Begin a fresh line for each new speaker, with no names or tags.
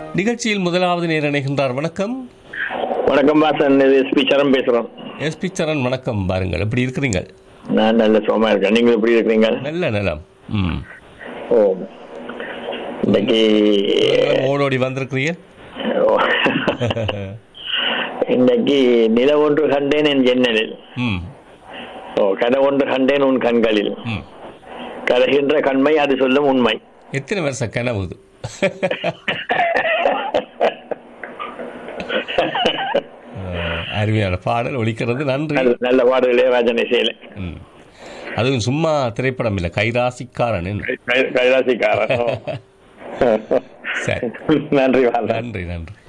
நிகழ்ச்சியில் முதலாவது நேர் இணைகின்றார் வணக்கம்
வணக்கம் வாசன் இது எஸ்பி சரண் பேசுறோம்
எஸ்பி சரண் வணக்கம் பாருங்கள் எப்படி இருக்கிறீங்க
நான் நல்ல சுகமா இருக்கேன் நீங்க எப்படி இருக்கிறீங்க
நல்ல நலம் ம்
ஓ இன்னைக்கு
ஓடோடி வந்திருக்கிறீங்க
ஓ. இன்னைக்கு நில ஒன்று கண்டேன் என் ஜன்னலில்
ம்
ஓ கதை ஒன்று கண்டேன் உன் கண்களில்
ம்
கதைகின்ற கண்மை அது சொல்லும் உண்மை
எத்தனை வருஷம் கனவு இது அஹ், அருமையான பாடல் ஒலிக்கிறது நன்றி
நல்ல நல்ல பாடல்களே ராஜனை செய்யல
ம் அதுவும் சும்மா திரைப்படம் இல்லை கைராசிக்காரன் என்று.
கைலாசிக்காரன் ஓ.
சரி
நன்றி வாசன்
நன்றி நன்றி